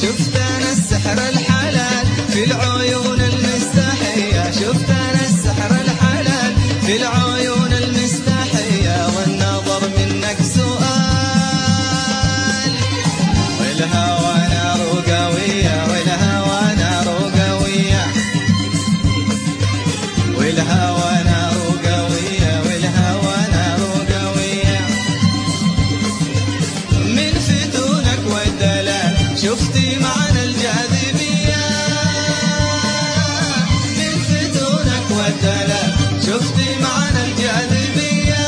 شفت انا السحر الحلال في العيون المستحية شفت انا السحر الحلال في العيون المستحية والنظر منك سؤال والهوى نار قوية والهوى نار قوية والهوى نار قوية والهوى نار قوية من فتونك والدلال شفتي معنى الجاذبية من فتونك والدلال شفتي معنى الجاذبية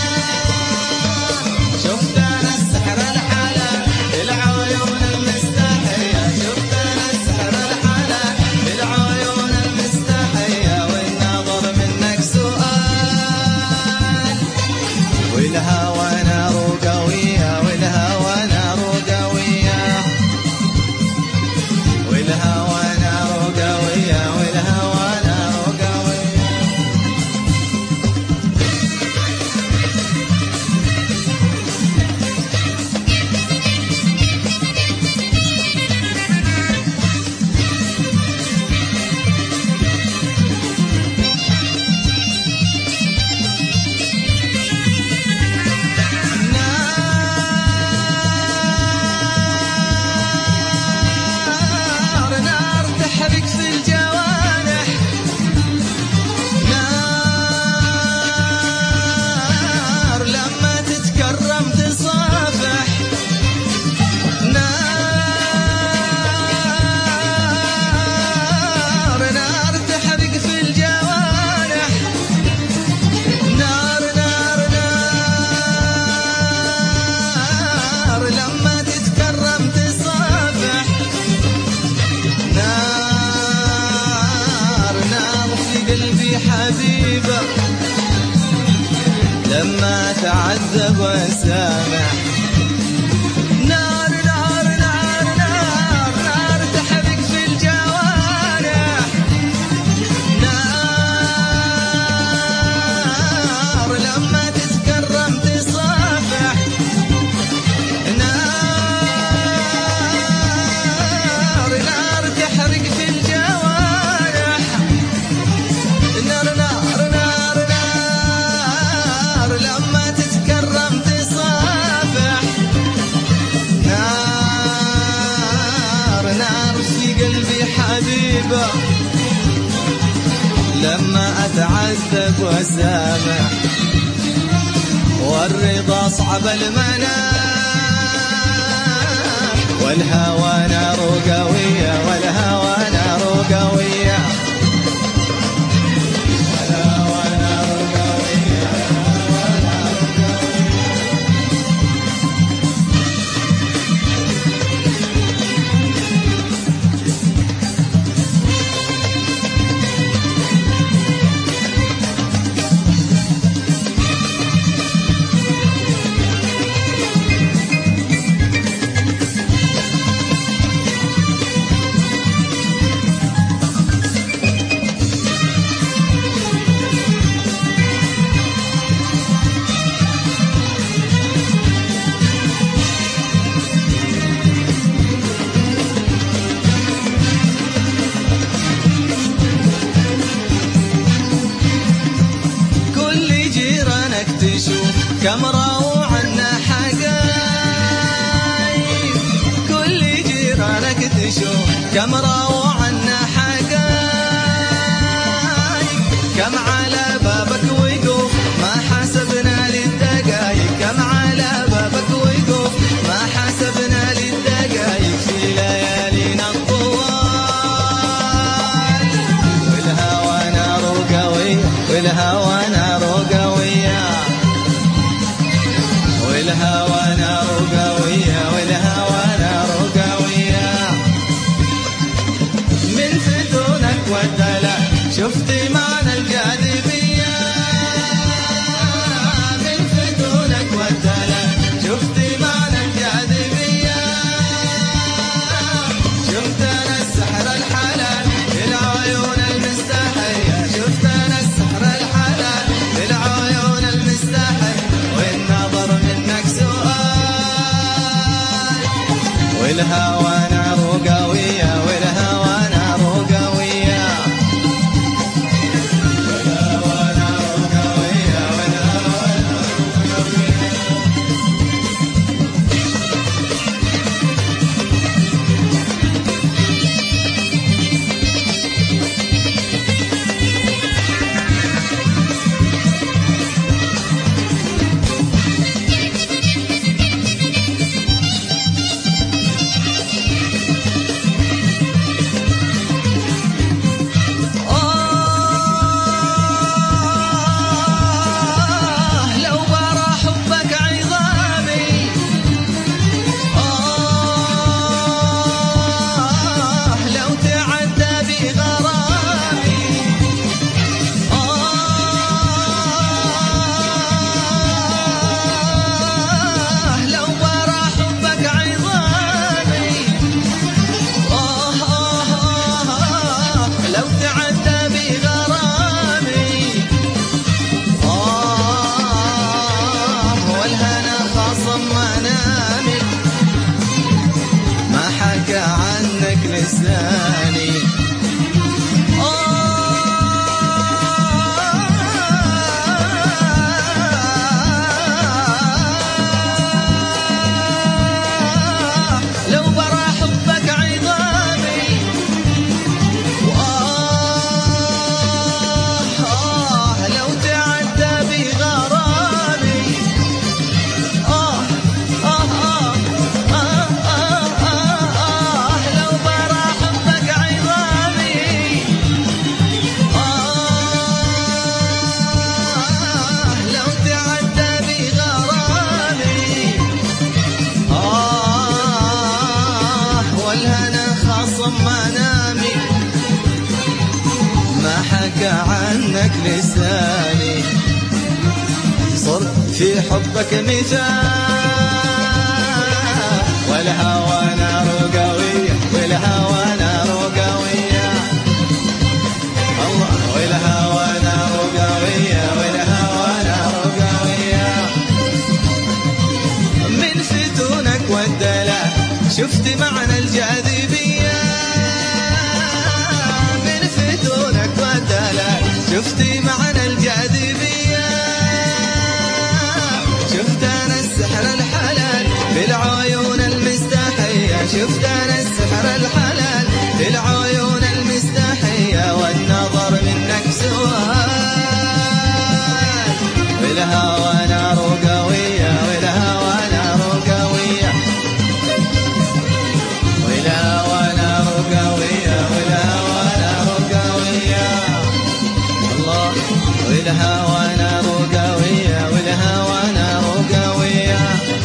شفت انا السحر الحلال العيون المستحية شفت انا السحر الحلال العيون المستحية والنظر منك سؤال والهوى نار قوية والهوى نار قوية والهوى نار قوية والهوى نار قوية نار نار تحرق في الجوانح نار لما تتكرم تصافح نار نار تحرق في الجوانح نار نار نار لما تتكرم تصافح نار نار في قلبي حبيبة لما تعذب وسامح نار نار نار نار نار تحرق في الجوانح نار لما تتكرم تصافح نار نار تحرق في الجوارح نار نار نار نار لما تتكرم تصافح نار نار في قلبي حبيبة لما أتعذب وأسامح والرضا صعب المنام والهوى نار قوية والهوى نار قوية والهوى نار قوية والهوى نار قوية كل جيرانك تشوف كم راوا عنا حقايب كل جيرانك تشوف كم راوا عنا حقايب كم على بابك وقوف ما حسبنا للدقايق كم على بابك وقوف ما حسبنا للدقايق في ليالينا الطوال والهوى نار قوية والهوى نار قوية والهوى نار قوية والهوى نار قوية من فتونك والدلال شفتي معنى الجاذبية من فتونك والدلال شفتي معنى الجاذبية شفت انا السحر الحلال للعيون المستحية شفت انا السحر الحلال للعيون المستحية والنظر منك سؤال والهوى نار حناني آه لو برى حبك عظامي وآه آه لو تعدى بغرامي آه آه آه آه آه آه آه لو برى حبك عظامي آه لو تعدى بغرامي آه والهنا خاصم منامي ما حكى عنك لساني صرت في حبك مثال والهوى نار قوية والهوى نار قوية الله والهوى نار قوية والهوى نار قوية من فتونك والدلع شفت معنى الجاذبية من فتونك والدلع شفت معنى الجاذبية شفت أنا السحر الحلال بالعيون المستحية شفت أنا السحر الحلال بالعيون المستحية والنظر منك سؤال والهوى نار قوية والهوى نار قوية والهوى نار قوية والهوى نار قوية الله والهوى نار قوية والهوى نار قوية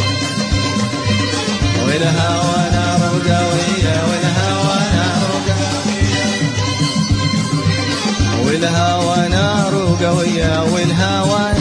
والهوى نار قوية والهوى نار قوية والهوى نار قوية والهوى